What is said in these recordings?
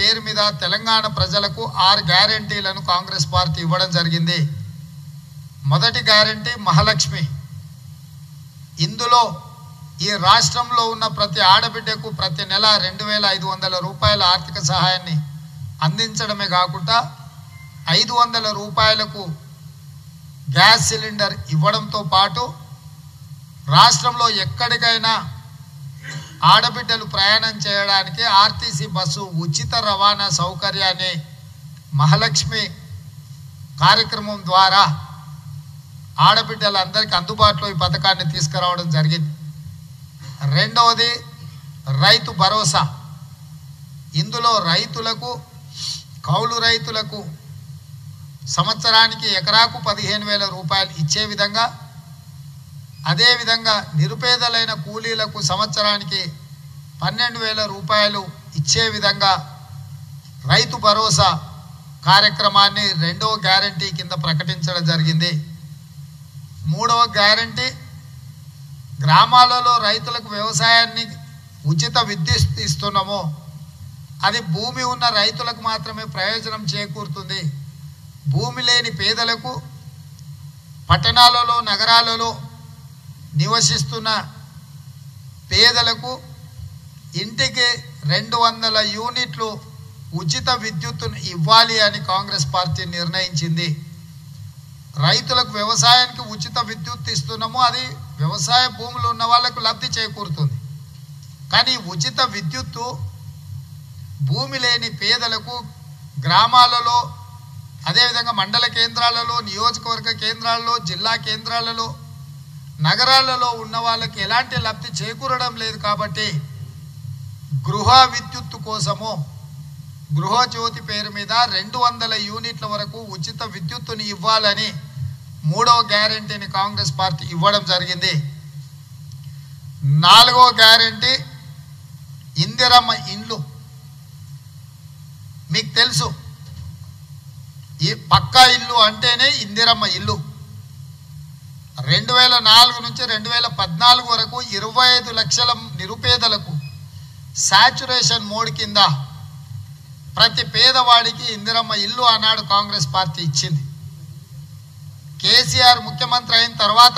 పేరు మీద తెలంగాణ ప్రజలకు ఆరు గ్యారంటీలను కాంగ్రెస్ పార్టీ ఇవ్వడం జరిగింది మొదటి గ్యారంటీ మహాలక్ష్మి ఇందులో ఈ రాష్ట్రంలో ఉన్న ప్రతి ఆడబిడ్డకు ప్రతి నెల రెండు వేల ఐదు వందల రూపాయల ఆర్థిక సహాయాన్ని అందించడమే కాకుండా ఐదు వందల రూపాయలకు గ్యాస్ సిలిండర్ ఇవ్వడంతో పాటు రాష్ట్రంలో ఎక్కడికైనా ఆడబిడ్డలు ప్రయాణం చేయడానికి ఆర్టీసీ బస్సు ఉచిత రవాణా సౌకర్యాన్ని మహాలక్ష్మి కార్యక్రమం ద్వారా ఆడబిడ్డలందరికీ అందుబాటులో ఈ పథకాన్ని తీసుకురావడం జరిగింది రెండవది రైతు భరోసా ఇందులో రైతులకు కౌలు రైతులకు సంవత్సరానికి ఎకరాకు పదిహేను వేల రూపాయలు ఇచ్చే విధంగా అదేవిధంగా నిరుపేదలైన కూలీలకు సంవత్సరానికి పన్నెండు వేల రూపాయలు ఇచ్చే విధంగా రైతు భరోసా కార్యక్రమాన్ని రెండవ గ్యారంటీ కింద ప్రకటించడం జరిగింది మూడవ గ్యారంటీ గ్రామాలలో రైతులకు వ్యవసాయాన్ని ఉచిత విద్యుత్ ఇస్తున్నామో అది భూమి ఉన్న రైతులకు మాత్రమే ప్రయోజనం చేకూరుతుంది భూమి లేని పేదలకు పట్టణాలలో నగరాలలో నివసిస్తున్న పేదలకు ఇంటికి రెండు వందల యూనిట్లు ఉచిత విద్యుత్తును ఇవ్వాలి అని కాంగ్రెస్ పార్టీ నిర్ణయించింది రైతులకు వ్యవసాయానికి ఉచిత విద్యుత్ ఇస్తున్నాము అది వ్యవసాయ భూములు ఉన్న వాళ్ళకు లబ్ధి చేకూరుతుంది కానీ ఉచిత విద్యుత్తు భూమి లేని పేదలకు గ్రామాలలో అదేవిధంగా మండల కేంద్రాలలో నియోజకవర్గ కేంద్రాలలో జిల్లా కేంద్రాలలో నగరాలలో ఉన్న వాళ్ళకి ఎలాంటి లబ్ధి చేకూరడం లేదు కాబట్టి గృహ విద్యుత్తు కోసము గృహజ్యోతి పేరు మీద రెండు వందల యూనిట్ల వరకు ఉచిత విద్యుత్తుని ఇవ్వాలని మూడవ గ్యారంటీని కాంగ్రెస్ పార్టీ ఇవ్వడం జరిగింది నాలుగో గ్యారంటీ ఇందిరమ్మ ఇండ్లు మీకు తెలుసు ఈ పక్కా ఇల్లు అంటేనే ఇందిరమ్మ ఇల్లు రెండు వేల నాలుగు నుంచి రెండు వేల పద్నాలుగు వరకు ఇరవై ఐదు లక్షల నిరుపేదలకు శాచురేషన్ మోడ్ కింద ప్రతి పేదవాడికి ఇందిరమ్మ ఇల్లు ఆనాడు కాంగ్రెస్ పార్టీ ఇచ్చింది కేసీఆర్ ముఖ్యమంత్రి అయిన తర్వాత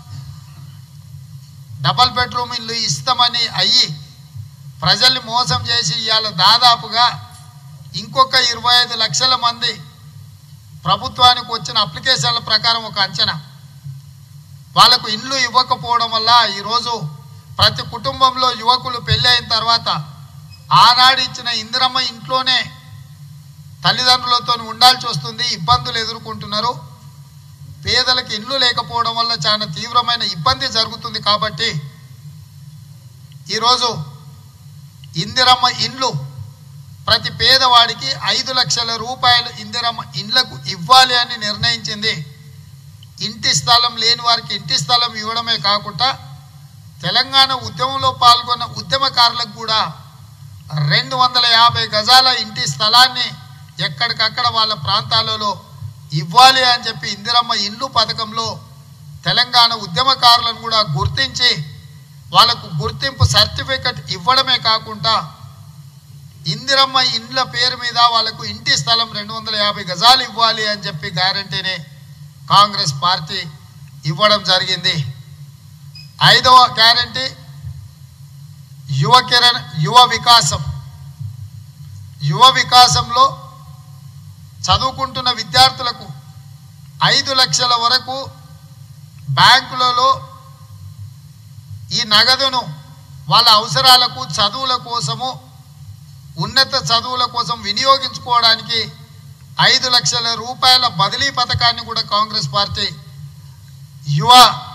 డబల్ బెడ్రూమ్ ఇల్లు ఇస్తామని అయ్యి ప్రజల్ని మోసం చేసి ఇవాళ దాదాపుగా ఇంకొక ఇరవై ఐదు లక్షల మంది ప్రభుత్వానికి వచ్చిన అప్లికేషన్ల ప్రకారం ఒక అంచనా వాళ్ళకు ఇండ్లు ఇవ్వకపోవడం వల్ల ఈరోజు ప్రతి కుటుంబంలో యువకులు పెళ్ళి అయిన తర్వాత ఆనాడు ఇచ్చిన ఇందిరమ్మ ఇంట్లోనే తల్లిదండ్రులతో ఉండాల్సి వస్తుంది ఇబ్బందులు ఎదుర్కొంటున్నారు పేదలకు ఇండ్లు లేకపోవడం వల్ల చాలా తీవ్రమైన ఇబ్బంది జరుగుతుంది కాబట్టి ఈరోజు ఇందిరమ్మ ఇండ్లు ప్రతి పేదవాడికి ఐదు లక్షల రూపాయలు ఇందిరమ్మ ఇండ్లకు ఇవ్వాలి అని నిర్ణయించింది ఇంటి స్థలం లేని వారికి ఇంటి స్థలం ఇవ్వడమే కాకుండా తెలంగాణ ఉద్యమంలో పాల్గొన్న ఉద్యమకారులకు కూడా రెండు వందల యాభై గజాల ఇంటి స్థలాన్ని ఎక్కడికక్కడ వాళ్ళ ప్రాంతాలలో ఇవ్వాలి అని చెప్పి ఇందిరమ్మ ఇండ్లు పథకంలో తెలంగాణ ఉద్యమకారులను కూడా గుర్తించి వాళ్ళకు గుర్తింపు సర్టిఫికెట్ ఇవ్వడమే కాకుండా ఇందిరమ్మ ఇండ్ల పేరు మీద వాళ్ళకు ఇంటి స్థలం రెండు వందల యాభై గజాలు ఇవ్వాలి అని చెప్పి గ్యారంటీని కాంగ్రెస్ పార్టీ ఇవ్వడం జరిగింది ఐదవ గ్యారంటీ యువ కిరణ్ యువ వికాసం యువ వికాసంలో చదువుకుంటున్న విద్యార్థులకు ఐదు లక్షల వరకు బ్యాంకులలో ఈ నగదును వాళ్ళ అవసరాలకు చదువుల కోసము ఉన్నత చదువుల కోసం వినియోగించుకోవడానికి ఐదు లక్షల రూపాయల బదిలీ పథకాన్ని కూడా కాంగ్రెస్ పార్టీ యువ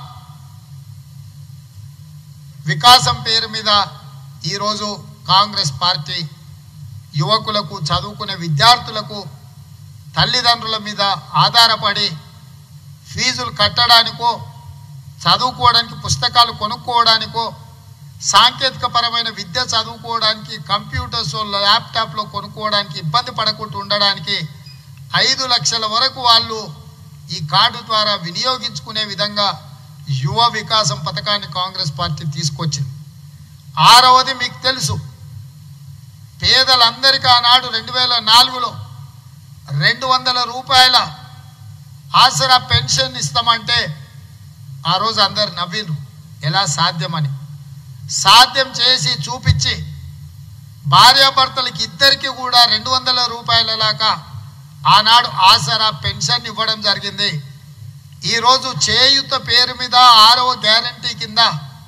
వికాసం పేరు మీద ఈరోజు కాంగ్రెస్ పార్టీ యువకులకు చదువుకునే విద్యార్థులకు తల్లిదండ్రుల మీద ఆధారపడి ఫీజులు కట్టడానికో చదువుకోవడానికి పుస్తకాలు కొనుక్కోవడానికో సాంకేతిక పరమైన విద్య చదువుకోవడానికి కంప్యూటర్స్ ల్యాప్టాప్లో కొనుక్కోవడానికి ఇబ్బంది పడకుండా ఉండడానికి ఐదు లక్షల వరకు వాళ్ళు ఈ కార్డు ద్వారా వినియోగించుకునే విధంగా యువ వికాసం పథకాన్ని కాంగ్రెస్ పార్టీ తీసుకొచ్చింది ఆరవది మీకు తెలుసు పేదలందరికీ ఆనాడు రెండు వేల నాలుగులో రెండు వందల రూపాయల ఆసరా పెన్షన్ ఇస్తామంటే ఆ రోజు అందరు నవ్విండ్రు ఎలా సాధ్యమని సాధ్యం చేసి చూపించి భార్యాభర్తలకి ఇద్దరికి కూడా రెండు వందల రూపాయల లాగా ఆనాడు ఆసరా పెన్షన్ ఇవ్వడం జరిగింది ఈరోజు చేయుత పేరు మీద ఆరవ గ్యారంటీ కింద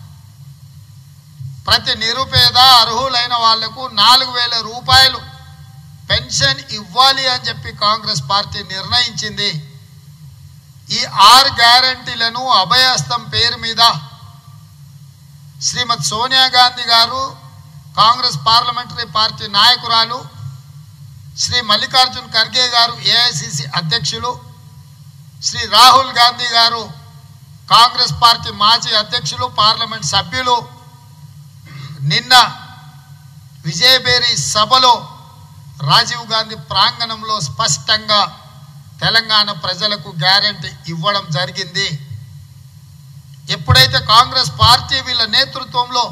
ప్రతి నిరుపేద అర్హులైన వాళ్లకు నాలుగు వేల రూపాయలు పెన్షన్ ఇవ్వాలి అని చెప్పి కాంగ్రెస్ పార్టీ నిర్ణయించింది ఈ ఆరు గ్యారంటీలను అభయహస్తం పేరు మీద శ్రీమతి సోనియా గాంధీ గారు కాంగ్రెస్ పార్లమెంటరీ పార్టీ నాయకురాలు శ్రీ మల్లికార్జున్ ఖర్గే గారు ఏఐసిసి అధ్యక్షులు శ్రీ రాహుల్ గాంధీ గారు కాంగ్రెస్ పార్టీ మాజీ అధ్యక్షులు పార్లమెంట్ సభ్యులు నిన్న విజయబేరి సభలో రాజీవ్ గాంధీ ప్రాంగణంలో స్పష్టంగా తెలంగాణ ప్రజలకు గ్యారంటీ ఇవ్వడం జరిగింది ఎప్పుడైతే కాంగ్రెస్ పార్టీ వీళ్ళ నేతృత్వంలో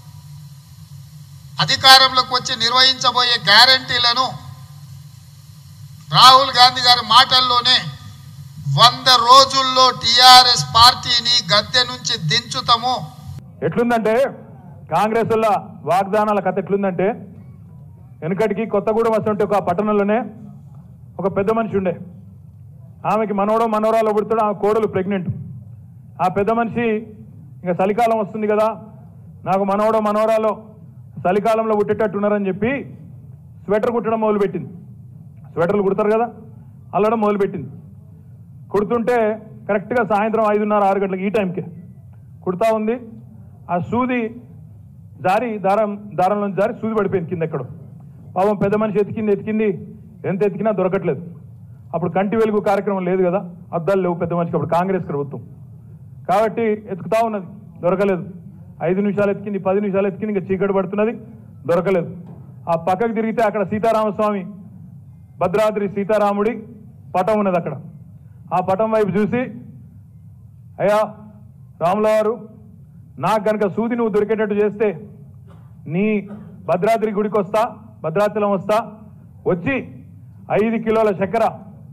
అధికారంలోకి వచ్చి నిర్వహించబోయే గ్యారంటీలను రాహుల్ గాంధీ గారి మాటల్లోనే వంద రోజుల్లో టిఆర్ఎస్ పార్టీని గద్దె నుంచి దించుతాము ఎట్లుందంటే కాంగ్రెస్ వల్ల వాగ్దానాల కథ ఎట్లుందంటే వెనకటికి కొత్తగూడెం వస్తుంటే ఒక పట్టణంలోనే ఒక పెద్ద మనిషి ఉండే ఆమెకి మనవడో మనవరాలు పుడతాడు ఆమె కోడలు ప్రెగ్నెంట్ ఆ పెద్ద మనిషి ఇంకా చలికాలం వస్తుంది కదా నాకు మనవడో మనవరాలో చలికాలంలో పుట్టేటట్టు ఉన్నారని చెప్పి స్వెటర్ కుట్టడం మొదలుపెట్టింది స్వెటర్లు కుడతారు కదా అల్లడం మొదలుపెట్టింది కుడుతుంటే కరెక్ట్గా సాయంత్రం ఐదున్నర ఆరు గంటలకు ఈ టైంకే కుడతా ఉంది ఆ సూది జారి దారం దారంలో జారి సూది పడిపోయింది కింద ఎక్కడో పాపం పెద్ద మనిషి ఎతికింది ఎతికింది ఎంత ఎతికినా దొరకట్లేదు అప్పుడు కంటి వెలుగు కార్యక్రమం లేదు కదా అద్దాలు లేవు పెద్ద మనిషికి అప్పుడు కాంగ్రెస్ ప్రభుత్వం కాబట్టి ఎతుకుతా ఉన్నది దొరకలేదు ఐదు నిమిషాలు ఎతికింది పది నిమిషాలు ఎతికింది ఇంకా చీకటి పడుతున్నది దొరకలేదు ఆ పక్కకు తిరిగితే అక్కడ సీతారామస్వామి భద్రాద్రి సీతారాముడి పటం ఉన్నది అక్కడ ఆ పటం వైపు చూసి అయ్యా రాముల వారు నాకు కనుక సూది నువ్వు దొరికేటట్టు చేస్తే నీ భద్రాద్రి గుడికి వస్తా భద్రాచలం వస్తా వచ్చి ఐదు కిలోల చక్కెర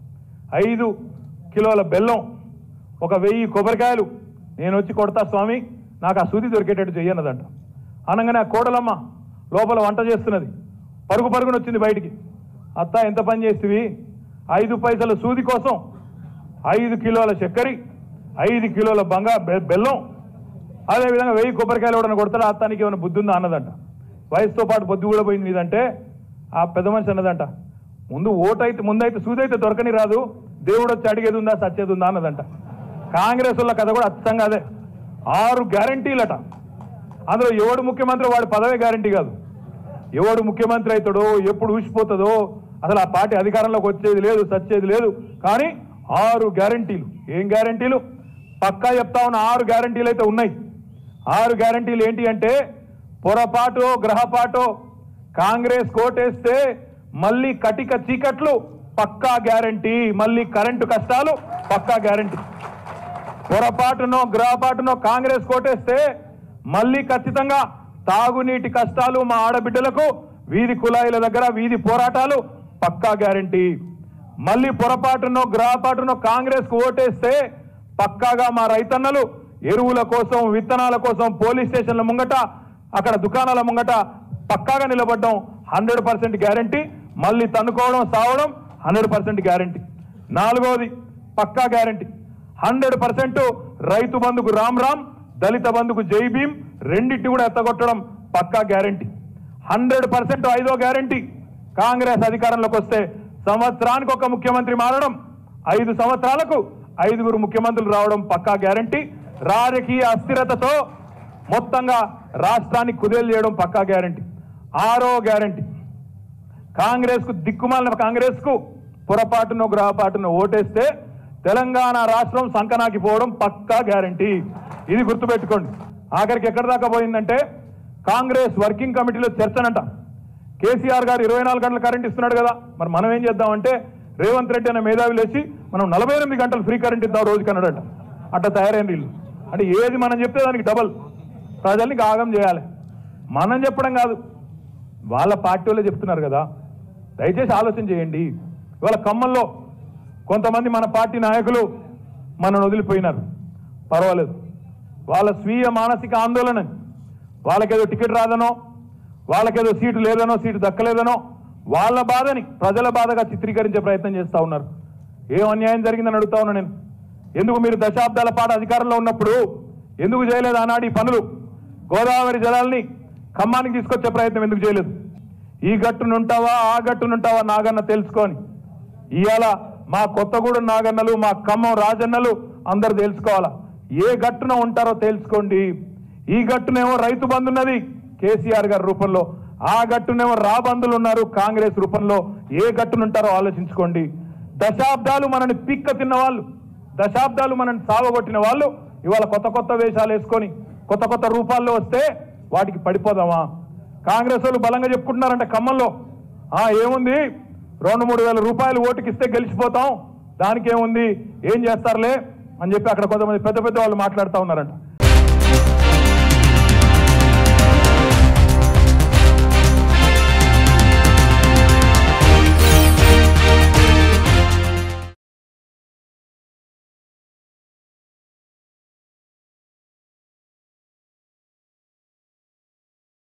ఐదు కిలోల బెల్లం ఒక వెయ్యి కొబ్బరికాయలు నేను వచ్చి కొడతా స్వామి నాకు ఆ సూది దొరికేటట్టు చెయ్యన్నదంట అనగానే ఆ కోడలమ్మ లోపల వంట చేస్తున్నది పరుగు పరుగున వచ్చింది బయటికి అత్త ఎంత పని చేస్తేవి ఐదు పైసల సూది కోసం ఐదు కిలోల చక్కెర ఐదు కిలోల బంగా బె- బెల్లం అదేవిధంగా వెయ్యి కొబ్బరికాయలు ఎవడన్నా కొడతాడు అత్తానికి ఏమైనా బుద్ధి ఉందా అన్నదంట వయసుతో పాటు బొద్దు కూడా పోయింది ఇదంటే ఆ పెద్ద మనిషి అన్నదంట ముందు ఓటైతే ముందైతే సూదైతే దొరకని రాదు దేవుడు వచ్చి అడిగేది ఉందా సచ్చేది ఉందా అన్నదంట కాంగ్రెస్ వాళ్ళ కథ కూడా అచ్చంగా అదే ఆరు గ్యారంటీలట అందులో ఎవడు ముఖ్యమంత్రి వాడి పదవే గ్యారంటీ కాదు ఎవడు ముఖ్యమంత్రి అవుతాడో ఎప్పుడు ఊసిపోతుందో అసలు ఆ పార్టీ అధికారంలోకి వచ్చేది లేదు సచ్చేది లేదు కానీ ఆరు గ్యారంటీలు ఏం గ్యారంటీలు పక్కా చెప్తా ఉన్న ఆరు గ్యారంటీలు అయితే ఉన్నాయి ఆరు గ్యారంటీలు ఏంటి అంటే పొరపాటు గ్రహపాటు కాంగ్రెస్ కోటేస్తే మళ్ళీ కటిక చీకట్లు పక్కా గ్యారంటీ మళ్ళీ కరెంటు కష్టాలు పక్కా గ్యారంటీ పొరపాటునో గ్రహపాటునో కాంగ్రెస్ కోటేస్తే మళ్ళీ ఖచ్చితంగా తాగునీటి కష్టాలు మా ఆడబిడ్డలకు వీధి కులాయిల దగ్గర వీధి పోరాటాలు పక్కా గ్యారంటీ మళ్ళీ పొరపాటునో గ్రహపాటునో కాంగ్రెస్ కు ఓటేస్తే పక్కాగా మా రైతన్నలు ఎరువుల కోసం విత్తనాల కోసం పోలీస్ స్టేషన్ల ముంగట అక్కడ దుకాణాల ముంగట పక్కాగా నిలబడ్డం హండ్రెడ్ పర్సెంట్ గ్యారంటీ మళ్ళీ తన్నుకోవడం సావడం హండ్రెడ్ పర్సెంట్ గ్యారంటీ నాలుగవది పక్కా గ్యారంటీ హండ్రెడ్ పర్సెంట్ రైతు బంధుకు రామ్ రామ్ దళిత బంధుకు జై భీమ్ రెండింటి కూడా ఎత్తగొట్టడం పక్కా గ్యారంటీ హండ్రెడ్ పర్సెంట్ ఐదో గ్యారంటీ కాంగ్రెస్ అధికారంలోకి వస్తే సంవత్సరానికి ఒక ముఖ్యమంత్రి మారడం ఐదు సంవత్సరాలకు ఐదుగురు ముఖ్యమంత్రులు రావడం పక్కా గ్యారంటీ రాజకీయ అస్థిరతతో మొత్తంగా రాష్ట్రాన్ని కుదేలు చేయడం పక్కా గ్యారంటీ ఆరో గ్యారంటీ కాంగ్రెస్ కు దిక్కుమాలిన కాంగ్రెస్ కు పొరపాటునో గ్రహపాటునో ఓటేస్తే తెలంగాణ రాష్ట్రం సంకనాకి పోవడం పక్కా గ్యారంటీ ఇది గుర్తుపెట్టుకోండి ఆఖరికి ఎక్కడి దాకా పోయిందంటే కాంగ్రెస్ వర్కింగ్ కమిటీలో చర్చనంట కేసీఆర్ గారు ఇరవై నాలుగు గంటల కరెంట్ ఇస్తున్నాడు కదా మరి మనం ఏం చేద్దామంటే రేవంత్ రెడ్డి అనే మేధావి లేచి మనం నలభై ఎనిమిది గంటలు ఫ్రీ కరెంట్ ఇద్దాం రోజుకి అన్నాడట అట్లా తయారైన వీళ్ళు అంటే ఏది మనం చెప్తే దానికి డబల్ ప్రజల్ని ఆగం చేయాలి మనం చెప్పడం కాదు వాళ్ళ పార్టీ వాళ్ళే చెప్తున్నారు కదా దయచేసి ఆలోచన చేయండి ఇవాళ ఖమ్మంలో కొంతమంది మన పార్టీ నాయకులు మనను వదిలిపోయినారు పర్వాలేదు వాళ్ళ స్వీయ మానసిక ఆందోళన వాళ్ళకేదో టికెట్ రాదనో వాళ్ళకేదో సీటు లేదనో సీటు దక్కలేదనో వాళ్ళ బాధని ప్రజల బాధగా చిత్రీకరించే ప్రయత్నం చేస్తా ఉన్నారు ఏం అన్యాయం జరిగిందని అడుగుతా ఉన్నా నేను ఎందుకు మీరు దశాబ్దాల పాటు అధికారంలో ఉన్నప్పుడు ఎందుకు చేయలేదు ఆనాడు ఈ పనులు గోదావరి జలాల్ని ఖమ్మానికి తీసుకొచ్చే ప్రయత్నం ఎందుకు చేయలేదు ఈ గట్టునుంటావా ఆ గట్టునుంటావా నాగన్న తెలుసుకొని ఇవాళ మా కొత్తగూడెం నాగన్నలు మా ఖమ్మం రాజన్నలు అందరు తెలుసుకోవాలా ఏ గట్టున ఉంటారో తెలుసుకోండి ఈ గట్టునేమో రైతు బంధు ఉన్నది కేసీఆర్ గారి రూపంలో ఆ గట్టునేమో రాబందులు ఉన్నారు కాంగ్రెస్ రూపంలో ఏ గట్టునుంటారో ఆలోచించుకోండి దశాబ్దాలు మనని పిక్క తిన్న వాళ్ళు దశాబ్దాలు మనని సావగొట్టిన వాళ్ళు ఇవాళ కొత్త కొత్త వేషాలు వేసుకొని కొత్త కొత్త రూపాల్లో వస్తే వాటికి పడిపోదామా కాంగ్రెస్ వాళ్ళు బలంగా చెప్పుకుంటున్నారంటే ఖమ్మంలో ఆ ఏముంది రెండు మూడు వేల రూపాయలు ఓటుకి ఇస్తే గెలిచిపోతాం దానికి ఏముంది ఏం చేస్తారులే అని చెప్పి అక్కడ కొంతమంది పెద్ద పెద్ద వాళ్ళు మాట్లాడుతూ ఉన్నారంట